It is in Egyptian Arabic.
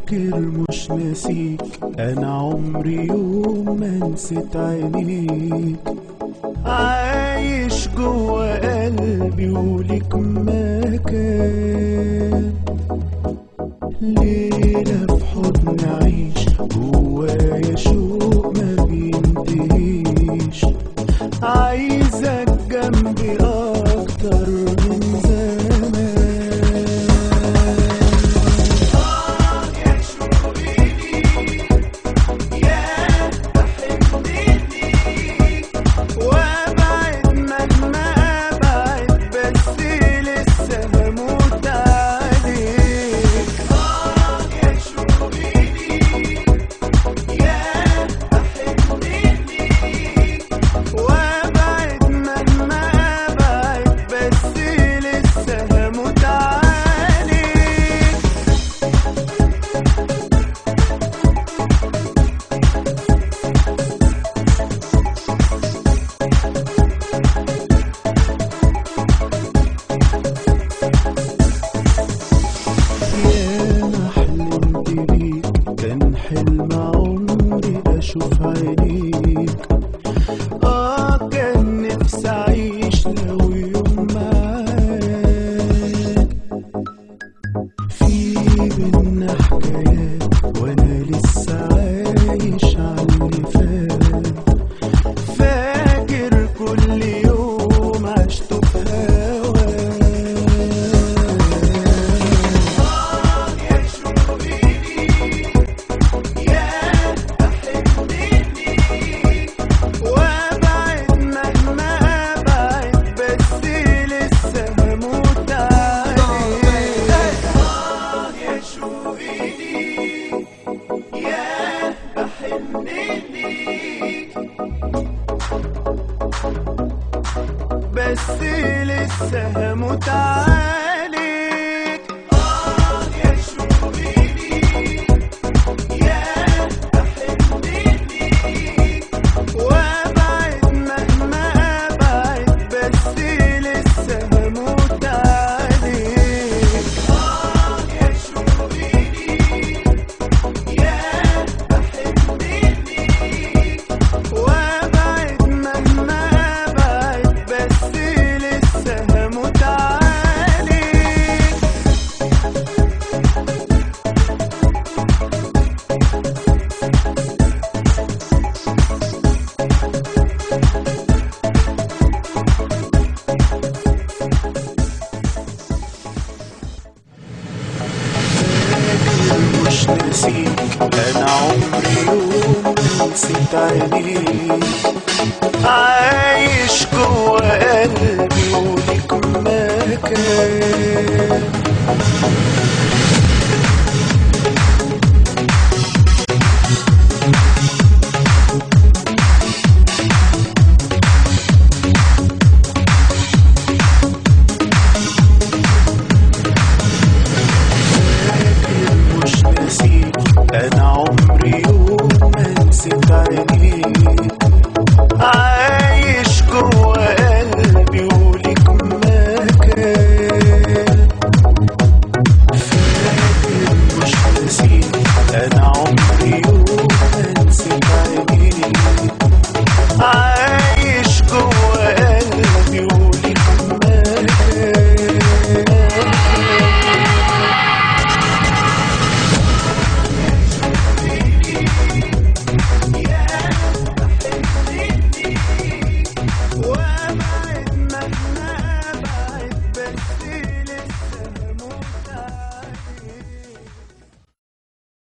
فاكر مش ناسيك انا عمري يوم ما نسيت عينيك عايش جوا قلبي وليك مكان ليلة في حضن عيش جوايا شوق ما بينتهيش عايزك جنبي أكتر من زمان وابعد مهما ابعد بس لسه هموت عليك اه يا شوقي يا بحبني وابعد مهما ابعد بس لسه هموت عليك ياما حلمت بيك كان حلم عمري اشوف عينيك اه كان نفسي اعيش لو يوم معاك في بينا حكايات وانا لسه عايش عاللي فات فاكر كل يوم عشته في هواك وابعد مهما ابعد بس لسه هموت عليك اه يا شوقي ليك يا بحن ليك بس لسه هموت عليك اه يا شوقي ليك يا بحن ليك وابعد مهما ابعد بس لسه هموت عليك اه يا شوقي ليك يا بحبني ليك وابعد مهما ابعد بس لسه هموت عليك مش ناسيك انا عمري يوم ما نسيت عينيك عايش جوا قلبي وليك مكان